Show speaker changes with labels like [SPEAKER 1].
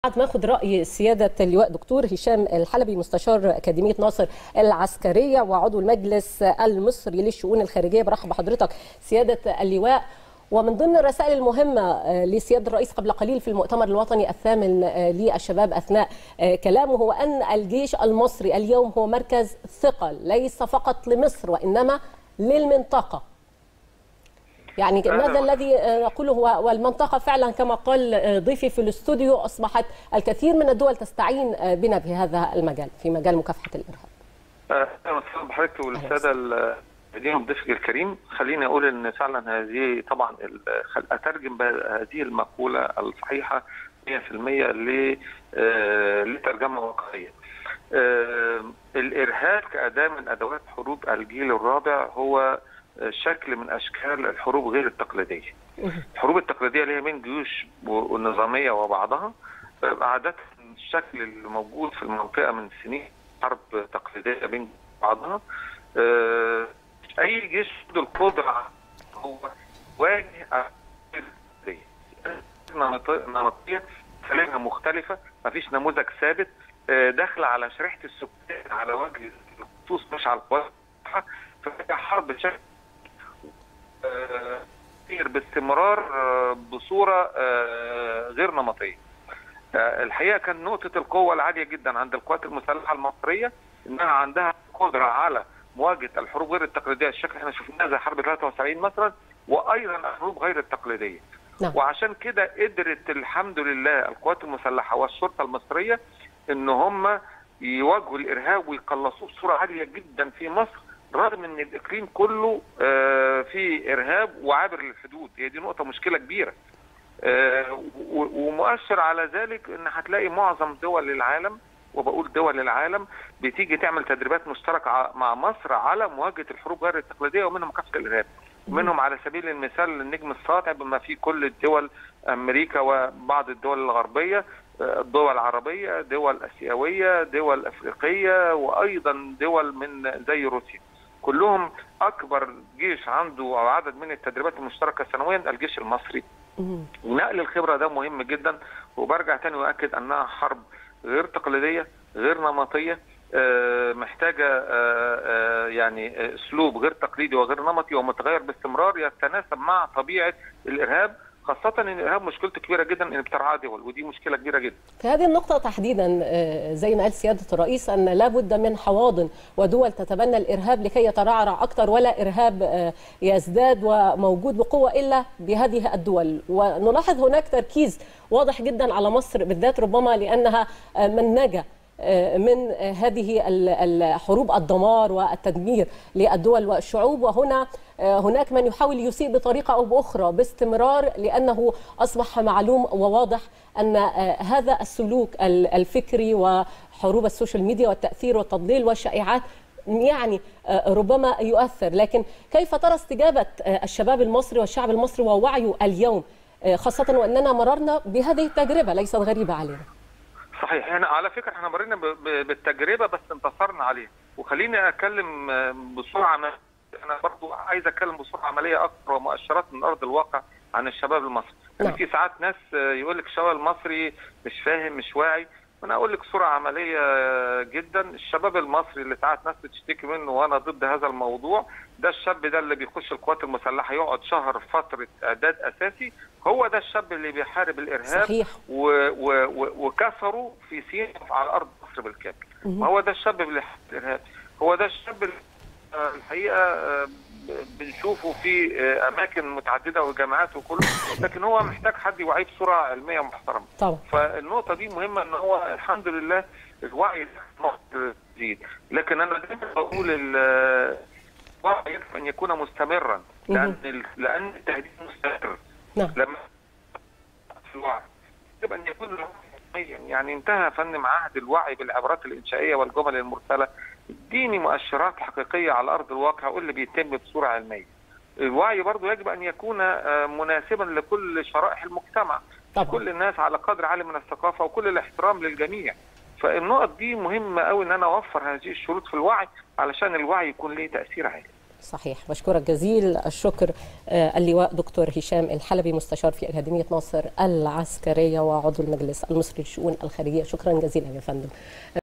[SPEAKER 1] بعد ما اخذ راي سياده اللواء دكتور هشام الحلبي مستشار اكاديميه ناصر العسكريه وعضو المجلس المصري للشؤون الخارجيه برحب بحضرتك سياده اللواء ومن ضمن الرسائل المهمة لسيادة الرئيس قبل قليل في المؤتمر الوطني الثامن للشباب أثناء كلامه هو أن الجيش المصري اليوم هو مركز ثقل ليس فقط لمصر وإنما للمنطقة يعني ماذا الذي نقوله والمنطقة فعلا كما قال ضيفي في الاستوديو أصبحت الكثير من الدول تستعين بنا بهذا المجال في مجال مكافحة الإرهاب
[SPEAKER 2] أهلا وسهلا بحضرتك والسادة المدينة ضيفك الكريم خليني أقول أن فعلا هذه طبعا أترجم هذه المقولة الصحيحة 100% لترجمة واقعية الإرهاب كأداة من أدوات حروب الجيل الرابع هو شكل من اشكال الحروب غير التقليديه. الحروب التقليديه اللي هي بين جيوش والنظاميه وبعضها عاده الشكل اللي موجود في المنطقه من سنين حرب تقليديه بين بعضها اي جيش عنده القدره هو واجه نمطيه سلامها مختلفه ما فيش نموذج ثابت داخله على شريحه السكان على وجه الخصوص مش على القوات فهي حرب شكل كتير باستمرار بصوره غير نمطيه. الحقيقه كان نقطه القوه العاليه جدا عند القوات المسلحه المصريه انها عندها قدره على مواجهه الحروب غير التقليديه الشكل اللي احنا شفناه زي حرب 73 مثلا وايضا الحروب غير التقليديه. نعم. وعشان كده قدرت الحمد لله القوات المسلحه والشرطه المصريه ان هم يواجهوا الارهاب ويقلصوه بصوره عاليه جدا في مصر رغم ان الاقليم كله في ارهاب وعابر للحدود هي دي نقطه مشكله كبيره ومؤشر على ذلك ان هتلاقي معظم دول العالم وبقول دول العالم بتيجي تعمل تدريبات مشتركه مع مصر على مواجهه الحروب غير التقليديه ومنهم مكافحه الارهاب منهم على سبيل المثال النجم الساطع بما فيه كل الدول امريكا وبعض الدول الغربيه دول عربيه دول اسيويه دول افريقيه وايضا دول من زي روسيا كلهم اكبر جيش عنده او عدد من التدريبات المشتركه سنويا الجيش المصري ونقل الخبره ده مهم جدا وبرجع تاني واكد انها حرب غير تقليديه غير نمطيه محتاجه يعني اسلوب غير تقليدي وغير نمطي ومتغير باستمرار يتناسب مع طبيعه الارهاب خاصة ان الارهاب مشكلته كبيرة جدا ان بترعاه دول ودي مشكلة كبيرة جدا.
[SPEAKER 1] في هذه النقطة تحديدا زي ما قال سيادة الرئيس ان لابد من حواضن ودول تتبنى الارهاب لكي يترعرع اكثر ولا ارهاب يزداد وموجود بقوة الا بهذه الدول ونلاحظ هناك تركيز واضح جدا على مصر بالذات ربما لانها منجة من هذه الحروب الدمار والتدمير للدول والشعوب وهنا هناك من يحاول يسيء بطريقة أو بأخرى باستمرار لأنه أصبح معلوم وواضح أن هذا السلوك الفكري وحروب السوشيال ميديا والتأثير والتضليل والشائعات يعني ربما يؤثر لكن كيف ترى استجابة الشباب المصري والشعب المصري ووعيه اليوم خاصة وأننا مررنا بهذه التجربة ليست غريبة علينا
[SPEAKER 2] صحيح احنا على فكره احنا مرينا بالتجربه بس انتصرنا عليها وخليني اتكلم بسرعه انا انا برضو عايز اتكلم بسرعه عمليه اكثر ومؤشرات من ارض الواقع عن الشباب المصري يعني في ساعات ناس يقول لك الشباب المصري مش فاهم مش واعي وانا اقول لك صوره عمليه جدا الشباب المصري اللي ساعات ناس بتشتكي منه وانا ضد هذا الموضوع ده الشاب ده اللي بيخش القوات المسلحه يقعد شهر فتره اعداد اساسي هو ده الشاب اللي بيحارب الارهاب
[SPEAKER 1] صحيح.
[SPEAKER 2] و و و وكسره في سيناء على ارض مصر بالكامل وهو ده الشاب اللي بيحارب الارهاب هو ده الشاب اللي الحقيقه بنشوفه في اماكن متعدده وجامعات وكله لكن هو محتاج حد يوعيه بصوره علميه محترمه
[SPEAKER 1] طبعا
[SPEAKER 2] فالنقطه دي مهمه ان هو الحمد لله الوعي يزيد لكن انا دايما بقول الوعي يجب ان يكون مستمرا لان لان التهديد مستمر
[SPEAKER 1] نعم
[SPEAKER 2] لما في الوعي يجب ان يكون يعني انتهى فن معاهد الوعي بالعبارات الانشائيه والجمل المرسله اديني مؤشرات حقيقيه على ارض الواقع واللي بيتم بصوره علميه. الوعي برضه يجب ان يكون مناسبا لكل شرائح المجتمع.
[SPEAKER 1] طبعا.
[SPEAKER 2] كل الناس على قدر عالي من الثقافه وكل الاحترام للجميع. فالنقط دي مهمه قوي ان انا اوفر هذه الشروط في الوعي علشان الوعي يكون ليه تاثير عالي.
[SPEAKER 1] صحيح بشكرك جزيل الشكر اللواء دكتور هشام الحلبي مستشار في أكاديمية ناصر العسكرية وعضو المجلس المصري للشؤون الخارجية شكرا جزيلا يا فندم